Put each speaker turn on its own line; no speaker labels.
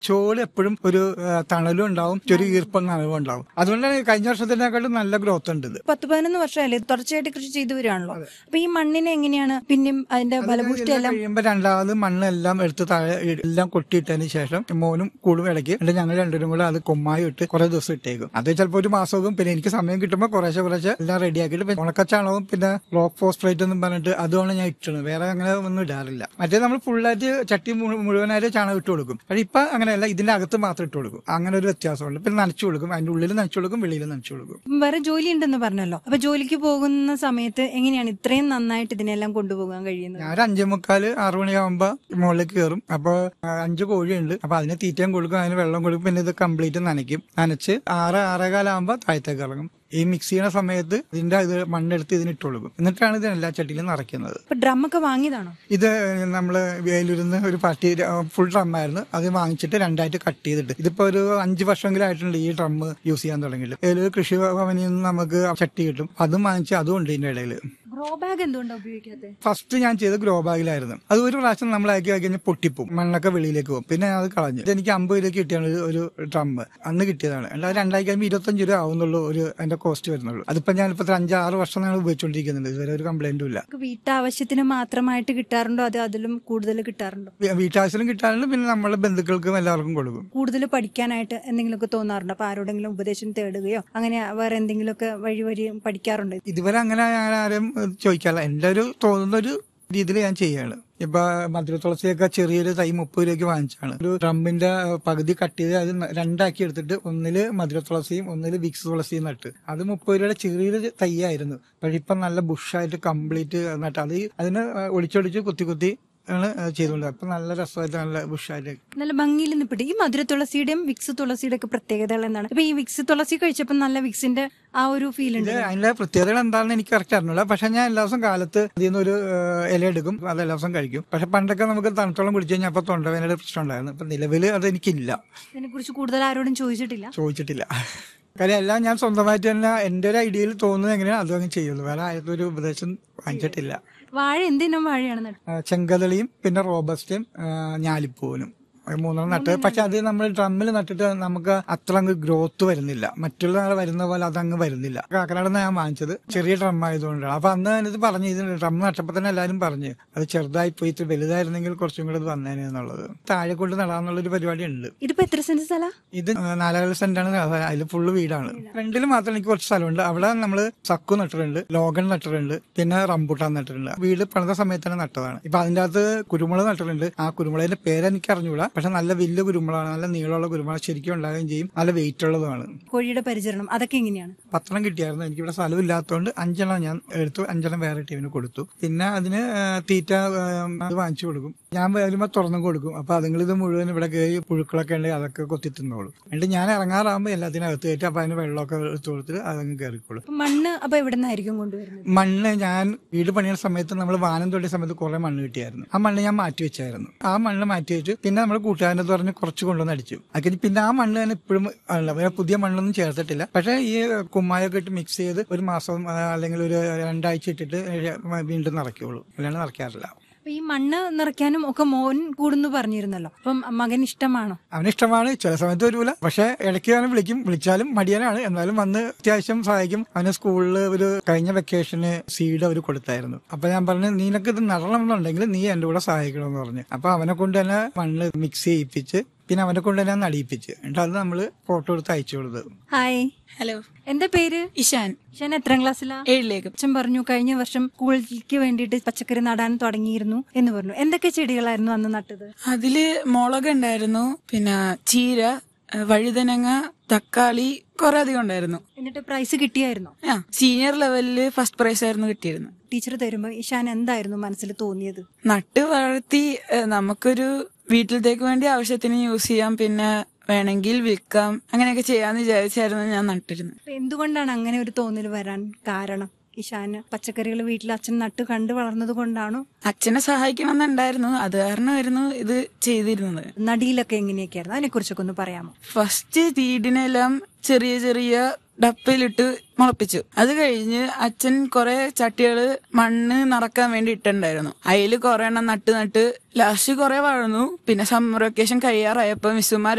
ചോട് എപ്പോഴും ഒരു ആ, തണലും ഉണ്ടാവും ഒരു ഈർപ്പം നനവും ഉണ്ടാവും അതുകൊണ്ടാണ് കഴിഞ്ഞ വർഷത്തിനേക്കാളും നല്ല ഗ്രോത്ത് ഉണ്ട് ഇത്
പത്ത് പതിനൊന്ന് വർഷമല്ലേ തുടർച്ചയായിട്ട് കൃഷി ചെയ്തു വരികയാണല്ലോ അപ്പൊ ഈ മണ്ണിനെ എങ്ങനെയാണ് പിന്നെയും അതിന്റെ ഫലപുഷ്ടി എല്ലാം
കഴിയുമ്പോ രണ്ടാമത് മണ്ണെല്ലാം എടുത്ത് താഴെ ഇ- എല്ലാം കൊട്ടിയിട്ടതിന് ശേഷം മോനും കൂടും ഇടയ്ക്ക് എന്നിട്ട് ഞങ്ങൾ രണ്ടുപേരും കൂടെ അത് കൊമ്മായി ഇട്ട് കുറെ ദിവസം ഇട്ടേക്കും അത് ചിലപ്പോൾ ഒരു മാസവും പിന്നെ എനിക്ക് സമയം കിട്ടുമ്പോൾ കുറേശ്ശെ കുറേശ്ശെ എല്ലാം റെഡി ആക്കിയിട്ട് പിന്നെ ഉണക്കച്ചാണകവും പിന്നെ റോക്ക് ഫോസ്ഫേറ്റ് എന്നും പറഞ്ഞിട്ട് അതുമാണ് ഞാൻ ഇട്ടത് വേറെ അങ്ങനെ ഒന്നും ഇടാറില്ല മറ്റേ നമ്മൾ ഫുള്ളായിട്ട് ചട്ടി മുഴു- മുഴുവനായിട്ട് ചാണകം ഇട്ട് കൊടുക്കും പക്ഷേ ഇപ്പൊ അങ്ങനെയല്ല ഇതിന്റെ അകത്ത് മാത്രം ഇട്ട് കൊടുക്കും അങ്ങനെ ഒരു വ്യത്യാസമുണ്ട് പിന്നെ നനച്ചു കൊടുക്കും അതിന്റെ ഉള്ളിൽ നനച്ചു കൊടുക്കും വെളിയിൽ നനച്ചു കൊടുക്കും
വേറെ ജോലി ഉണ്ടെന്ന് പറഞ്ഞല്ലോ അപ്പൊ ജോലിക്ക് പോകുന്ന സമയത്ത് എങ്ങനെയാണ് ഇത്രയും നന്നായിട്ട് ഇതിനെല്ലാം കൊണ്ടുപോകാൻ കഴിയുന്നത്
ഞാൻ ഒരു അഞ്ചേ മുക്കാല് ആറു മണിയാകുമ്പോ മുകളിലേക്ക് കയറും അപ്പൊ ആ, അഞ്ച് കോഴിയുണ്ട് അപ്പൊ അതിന് തീറ്റയും കൊടുക്കും അതിന് വെള്ളം കൊടുക്കും പിന്നെ ഇത് കംപ്ലീറ്റ് നനയ്ക്കും നനച്ച് ആറ് ആറേകാലാകുമ്പോ താഴത്തേക്ക് ഇറങ്ങും ഈ മിക്സ് ചെയ്യുന്ന സമയത്ത് ഇതിന്റെ ഇത് മണ്ണെടുത്ത് ഇതിന് ഇട്ട് കൊടുക്കും എന്നിട്ടാണ് ഇത് എല്ലാ ചട്ടിയിലും നിറയ്ക്കുന്നത്
ഇപ്പൊ ഡ്രമ്മൊക്കെ വാങ്ങിയതാണോ
ഇത് നമ്മള് വേലൂരിന്ന് ഒരു പാർട്ടി ഫുൾ ഡ്രം ആയിരുന്നു അത് വാങ്ങിച്ചിട്ട് രണ്ടായിട്ട് കട്ട് ചെയ്തിട്ട് ഇതിപ്പോ ഒരു അഞ്ച് വർഷമെങ്കിലും ആയിട്ടുണ്ട് ഈ ഡ്രം യൂസ് ചെയ്യാൻ തുടങ്ങിയിട്ട് വേലൂർ കൃഷി ഭവനിൽ നിന്ന് നമുക്ക് ചട്ടി കിട്ടും അതും വാങ്ങിച്ച് അതും ഉണ്ട് ഇതിന്റെ ഇടയിൽ
ഗ്രോ ബാഗ് എന്തുകൊണ്ടാണ് ഉപയോഗിക്കാത്തത്
ഫസ്റ്റ് ഞാൻ ചെയ്ത ഗ്രോ ബാഗിലായിരുന്നു അത് ഒരു പ്രാവശ്യം നമ്മൾ ആക്കി ആക്കി കഴിഞ്ഞാൽ പൊട്ടിപ്പോവും മണ്ണൊക്കെ വെളിയിലേക്ക് പോകും പിന്നെ അത് കളഞ്ഞു ഇത് എനിക്ക് അമ്പത് രൂപ കിട്ടിയാണ് ഒരു- ഒരു ഡ്രം അന്ന് കിട്ടിയതാണ് അല്ലാതെ രണ്ടായി കഴിയുമ്പോൾ ഇരുപത്തഞ്ച് രൂപ ആവുന്നുള്ളൂ ഒരു അതിന്റെ കോസ്റ്റ് വരുന്നുള്ളൂ അതിപ്പോ ഞാനിപ്പോ ഒരു അഞ്ചാറ് വർഷം ഞാൻ ഉപയോഗിച്ചുകൊണ്ടിരിക്കുന്നുണ്ട് ഇതുവരെ ഒരു കംപ്ലൈന്റും ഇല്ല
നമുക്ക് വീട്ടാവശ്യത്തിന് മാത്രമായിട്ട് കിട്ടാറുണ്ടോ അത് അതിലും കൂടുതൽ കിട്ടാറുണ്ടോ
വീ- വീട്ടാവശ്യം കിട്ടാറുണ്ട് പിന്നെ നമ്മളെ ബന്ധുക്കൾക്കും എല്ലാവർക്കും കൊടുക്കും
കൂടുതൽ പഠിക്കാനായിട്ട് എന്തെങ്കിലുമൊക്കെ തോന്നാറുണ്ടോ അപ്പൊ ആരോടെങ്കിലും ഉപദേശം തേടുകയോ അങ്ങനെ വേറെ എന്തെങ്കിലുമൊക്കെ വഴി വഴി പഠിക്കാറുണ്ടോ
ഇതുവരെ അങ്ങനെ ഞാൻ ആരും ഏഹ്, ചോദിക്കാറില്ല എന്റെ ഒരു തോന്നുന്ന ഒരു രീതിയിൽ ഞാൻ ചെയ്യാണ് ഇപ്പൊ മധുര തുളസിയൊക്കെ ചെറിയൊരു തൈ മുപ്പത് രൂപയ്ക്ക് വാങ്ങിച്ചാണ് ഒരു ഡ്രമ്മിന്റെ പകുതി കട്ട് ചെയ്ത് അത് ന- രണ്ടാക്കി എടുത്തിട്ട് ഒന്നില് മധുര തുളസിയും ഒന്നില് വിക്സ് തുളസിയും നട്ട് അത് മുപ്പത് രൂപയുടെ ചെറിയൊരു തൈയായിരുന്നു പക്ഷെ ഇപ്പൊ നല്ല ബുഷായിട്ട് കംപ്ലീറ്റ് നട്ട് അത് ഈ- അതിന് ഒളിച്ചൊളിച്ച് കുത്തി കുത്തി ആണ് ചെയ്തുകൊണ്ട് അപ്പൊ നല്ല രസമായിട്ട് നല്ല ബുഷായിട്ട്
നല്ല ഭംഗിയിൽ നിൽപ്പിട്ട് ഈ മധുര തുളസിയുടെയും വിക്സ് തുളസിയുടെ ഒക്കെ പ്രത്യേകതകൾ എന്താണ് ഇപ്പൊ ഈ വിക്സ് തുളസി കഴിച്ചപ്പോൾ നല്ല വിക്സിന്റെ ആ ഒരു ഫീൽ ഉണ്ട്
ഇത് അതിന്റെ പ്രത്യേകതകൾ എന്താണെന്ന് എനിക്ക് കറക്റ്റ് അറിഞ്ഞൂടാ പക്ഷെ ഞാൻ എല്ലാ ദിവസം കാലത്ത് ഇതിൽ നിന്ന് ഒരു ഏഹ്, ഇല എടുക്കും അത് എല്ലാ ദിവസം കഴിക്കും പക്ഷെ പണ്ടൊക്കെ നമുക്ക് തണുത്തോളം കുടിച്ചു കഴിഞ്ഞാൽ അപ്പൊ തൊണ്ടവേനയുടെ പ്രശ്നം ഉണ്ടായിരുന്നു അപ്പൊ നിലവിൽ അത് എനിക്കില്ല
ഇതിനെ കുറിച്ച് കൂടുതൽ ആരോടും ചോദിച്ചിട്ടില്ല
ചോദിച്ചിട്ടില്ല കാര്യം എല്ലാം ഞാൻ സ്വന്തമായിട്ട് തന്നെ എന്റെ ഒരു ഐഡിയയിൽ തോന്നുന്നത് എങ്ങനെയാണ് അതും അങ്ങ് ചെയ്യുള്ളൂ വേറെ ആരുടെ ഒരു ഉപദേശം വാങ്ങിച്ചിട്ടില്ല
വാഴ എന്തിനും വാഴയാണ് നട്ടത്
ആ, ചെങ്കതളിയും പിന്നെ റോബസ്റ്റയും ആ, ഞാലിപ്പൂവനും അത് മൂന്നെണ്ണം നട്ട് പക്ഷെ അത് നമ്മൾ ഡ്രമ്മിൽ നട്ടിട്ട് നമുക്ക് അത്ര അങ്ങ് ഗ്രോത്ത് വരുന്നില്ല മറ്റുള്ള ആൾ വരുന്ന പോലെ അതങ്ങ് വരുന്നില്ല കാക്കനാട് ഞാൻ വാങ്ങിച്ചത് ചെറിയ ഡ്രം ആയതുകൊണ്ടാണ് അപ്പൊ അന്ന് ഇത് പറഞ്ഞു ഇത് ഡ്രം നട്ടപ്പോ തന്നെ എല്ലാവരും പറഞ്ഞു അത് ചെറുതായി പോയി ഇത് വലുതായിരുന്നെങ്കിൽ കുറച്ചും കൂടെ ഇത് വന്നേനെ എന്നുള്ളത് താഴെ കൊണ്ട് നടാന്നുള്ളൊരു പരിപാടി ഉണ്ട്
ഇതിപ്പോ എത്ര സെന്റ് സ്ഥല
ഇത് നാലായിരം സെന്റാണ് അതിൽ ഫുള്ള് വീടാണ് ഫ്രണ്ടിൽ മാത്രം എനിക്ക് കുറച്ച് സ്ഥലമുണ്ട് അവിടെ നമ്മൾ സക്കു നട്ടിട്ടുണ്ട് ലോഗൺ നട്ടിട്ടുണ്ട് പിന്നെ റംബൂട്ടാൻ നട്ടിട്ടുണ്ട് വീട് പണിത സമയത്ത് തന്നെ നട്ടതാണ് ഇപ്പൊ അതിന്റെ അകത്ത് കുരുമുളക് നട്ടിട്ടുണ്ട് ആ കുരുമുളകിന്റെ പേര് എനിക്ക് അറിഞ്ഞൂടാ പക്ഷെ നല്ല വലിയ കുരുമുളകാണ് നല്ല നീളമുള്ള കുരുമുളക് ശരിക്കും ഉണ്ടാകുകയും ചെയ്യും നല്ല വെയിറ്റ് ഉള്ളതുമാണ്
കോഴിയുടെ പരിചരണം അതൊക്കെ എങ്ങനെയാണ്
പത്തെണ്ണം കിട്ടിയായിരുന്നു എനിക്കിവിടെ സ്ഥലം ഇല്ലാത്തതുകൊണ്ട് അഞ്ചെണ്ണം ഞാൻ എടുത്തു അഞ്ചെണ്ണം വേറെ ടീമിന് കൊടുത്തു പിന്നെ അതിന് ആ, തീറ്റ ആ, അത് വാങ്ങിച്ചു കൊടുക്കും ഞാൻ വരുമ്പോൾ തുറന്നു കൊടുക്കും അപ്പൊ അതുങ്ങൾ ഇത് മുഴുവൻ ഇവിടെ കയറി പുഴുക്കളൊക്കെ ഉണ്ടെങ്കിൽ അതൊക്കെ കൊത്തി തിന്നോളും എന്നിട്ട് ഞാൻ ഇറങ്ങാറാകുമ്പോൾ എല്ലാത്തിനും അകത്ത് കയറ്റി അപ്പൊ അതിന് വെള്ളമൊക്കെ എടുത്തു കൊടുത്തിട്ട് അതങ്ങ് കയറിക്കോളും
അപ്പൊ മണ്ണ് അപ്പൊ എവിടെ നിന്നായിരിക്കും കൊണ്ടുവരുന്നത്
മണ്ണ് ഞാൻ വീട് പണിയുന്ന സമയത്ത് നമ്മൾ വാനം തൊട്ടിയ സമയത്ത് കുറെ മണ്ണ് കിട്ടിയായിരുന്നു ആ മണ്ണ് ഞാൻ മാറ്റി വെച്ചായിരുന്നു ആ മണ്ണ് മാറ്റി വെച്ചു പിന്നെ നമ്മൾ കൂട്ടുകാരനെ പറഞ്ഞ് കുറച്ച് കൊണ്ടുവന്ന് അടിച്ചു അത് കഴിഞ്ഞ് പിന്നെ ആ മണ്ണ് തന്നെ ഇപ്പോഴും ഉള്ള വേറെ പുതിയ മണ്ണൊന്നും ചേർത്തിട്ടില്ല പക്ഷേ ഈ കുമ്മായൊക്കെ ഇട്ട് മിക്സ് ചെയ്ത് ഒരു മാസം ആ, അല്ലെങ്കിൽ ഒരു രണ്ടാഴ്ച ഇട്ടിട്ട് വീണ്ടും നിറയ്ക്കുള്ളൂ അല്ലാണ്ട് നിറയ്ക്കാറില്ല
അപ്പൊ ഈ മണ്ണ് നിറയ്ക്കാനും ഒക്കെ മോൻ കൂടുന്നു പറഞ്ഞിരുന്നല്ലോ അപ്പം മകൻ ഇഷ്ടമാണോ
അവന് ഇഷ്ടമാണ് ചില സമയത്ത് വരൂല പക്ഷെ ഇടയ്ക്ക് അവനെ വിളിക്കും വിളിച്ചാലും മടിയനാണ് എന്നാലും വന്ന് അത്യാവശ്യം സഹായിക്കും അവന് സ്കൂളിൽ ഒരു കഴിഞ്ഞ വെക്കേഷന് സീഡ് അവർ കൊടുത്തായിരുന്നു അപ്പൊ ഞാൻ പറഞ്ഞു നിനക്ക് ഇത് നടണം എന്നുണ്ടെങ്കിൽ നീ എന്റെ കൂടെ സഹായിക്കണമെന്ന് പറഞ്ഞു അപ്പൊ അവനെ കൊണ്ട് തന്നെ മണ്ണ് മിക്സ് ചെയ്യിപ്പിച്ച് പിന്നെ അവനെ കൊണ്ട് തന്നെ നടിയിപ്പിച്ച് എന്നിട്ട് അത് നമ്മള് ഫോട്ടോ എടുത്ത് അയച്ചു കൊടുത്തത്
ഹായ്
ഹലോ
എന്താ പേര്
ഇഷാൻ
ഞാൻ എത്രാം ക്ലാസ്സിലാ
ഏഴിലേക്ക്
അച്ഛൻ പറഞ്ഞു കഴിഞ്ഞ വർഷം സ്കൂളിലേക്ക് വേണ്ടിയിട്ട് പച്ചക്കറി നടാൻ തുടങ്ങിയിരുന്നു എന്ന് പറഞ്ഞു എന്തൊക്കെ ചെടികളായിരുന്നു അന്ന് നട്ടത്
അതില് മുളക് ഉണ്ടായിരുന്നു പിന്നെ ചീര ഏഹ് വഴുതനങ്ങ തക്കാളി കുറെ അധികം ഉണ്ടായിരുന്നു
എന്നിട്ട് പ്രൈസ് കിട്ടിയായിരുന്നോ
ആ സീനിയർ ലെവലില് ഫസ്റ്റ് പ്രൈസ് ആയിരുന്നു കിട്ടിയിരുന്നത്
ടീച്ചർ തരുമ്പോ ഇഷാൻ എന്തായിരുന്നു മനസ്സിൽ തോന്നിയത്
നട്ട് വളർത്തി ഏഹ് നമുക്കൊരു വീട്ടിലത്തേക്ക് വേണ്ടി ആവശ്യത്തിന് യൂസ് ചെയ്യാം പിന്നെ വേണമെങ്കിൽ വിൽക്കാം അങ്ങനെയൊക്കെ ചെയ്യാന്ന് വിചാരിച്ചായിരുന്നു ഞാൻ നട്ടിരുന്നത്
അപ്പൊ എന്തുകൊണ്ടാണ് അങ്ങനെ ഒരു തോന്നൽ വരാൻ കാരണം ഇഷാന് പച്ചക്കറികൾ വീട്ടിൽ അച്ഛൻ നട്ട് കണ്ടു വളർന്നത് കൊണ്ടാണോ
അച്ഛനെ സഹായിക്കണം എന്നുണ്ടായിരുന്നു അത് കാരണമായിരുന്നു ഇത് ചെയ്തിരുന്നത്
നടിയിലൊക്കെ എങ്ങനെയൊക്കെയായിരുന്നു അതിനെ കുറിച്ചൊക്കെ ഒന്ന് പറയാമോ
ഫസ്റ്റ് സീഡിനെല്ലാം ചെറിയ ചെറിയ ഡപ്പയിലിട്ട് മുളപ്പിച്ചു അത് കഴിഞ്ഞ് അച്ഛൻ കുറെ ചട്ടികള് മണ്ണ് നിറക്കാൻ വേണ്ടി ഇട്ടുണ്ടായിരുന്നു അതിൽ കുറെ എണ്ണം നട്ട് നട്ട് ലാസ്റ്റ് കുറെ വളർന്നു പിന്നെ സമ്മർ വെക്കേഷൻ കഴിയാറായപ്പോ മിസ്സുമാർ